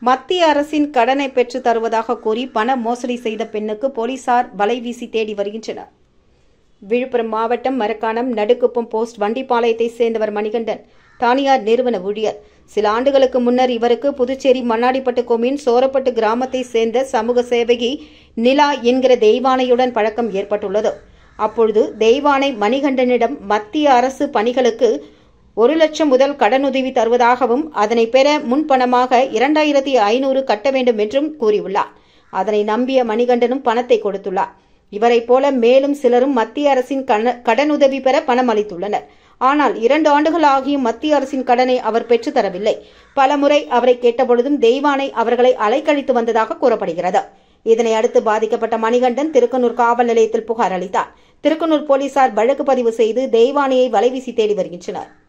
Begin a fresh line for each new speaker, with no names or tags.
மத்திய அரசின் கடனை பெற்று தருவதாக கூறி பண மோசடி செய்த பெண்ணுக்கு போலீசார் வலைவீசி தேடி வருகின்றனர் விழுப்புரம் மாவட்டம் மரக்காணம் நடுக்குப்பம் போஸ்ட் வண்டிப்பாளையத்தை சேர்ந்தவர் மணிகண்டன் தானியார் நிறுவன ஊழியர் சில ஆண்டுகளுக்கு முன்னர் இவருக்கு புதுச்சேரி மண்ணாடிப்பட்டு கொம்யூன் சோரப்பட்டு கிராமத்தை சேர்ந்த சமூக சேவகி நிலா என்கிற தெய்வானையுடன் பழக்கம் ஏற்பட்டுள்ளது அப்பொழுது தெய்வானை மணிகண்டனிடம் மத்திய அரசு பணிகளுக்கு ஒரு லட்சம் முதல் கடனுதவி தருவதாகவும் அதனை பெற முன்பணமாக இரண்டாயிரத்தி ஐநூறு கட்ட வேண்டும் என்றும் கூறியுள்ளார் அதனை நம்பிய மணிகண்டனும் பணத்தை கொடுத்துள்ளார் இவரைப் போல மேலும் சிலரும் மத்திய அரசின் கன- கடனுதவி பெற பணம் அளித்துள்ளனர் ஆனால் இரண்டு ஆண்டுகள் ஆகியும் மத்திய அரசின் கடனை அவர் பெற்றுத் தரவில்லை பலமுறை அவரை கேட்டபொழுதும் தெய்வானை அவர்களை அலைக்கழித்து வந்ததாக கூறப்படுகிறது இதனை அடுத்து பாதிக்கப்பட்ட மணிகண்டன் திருக்கனூர் காவல் நிலையத்தில் புகார் அளித்தார் திருக்கனூர் போலீசார் வழக்கு பதிவு செய்து தெய்வானையை வலைவீசி தேடி வருகின்றனர்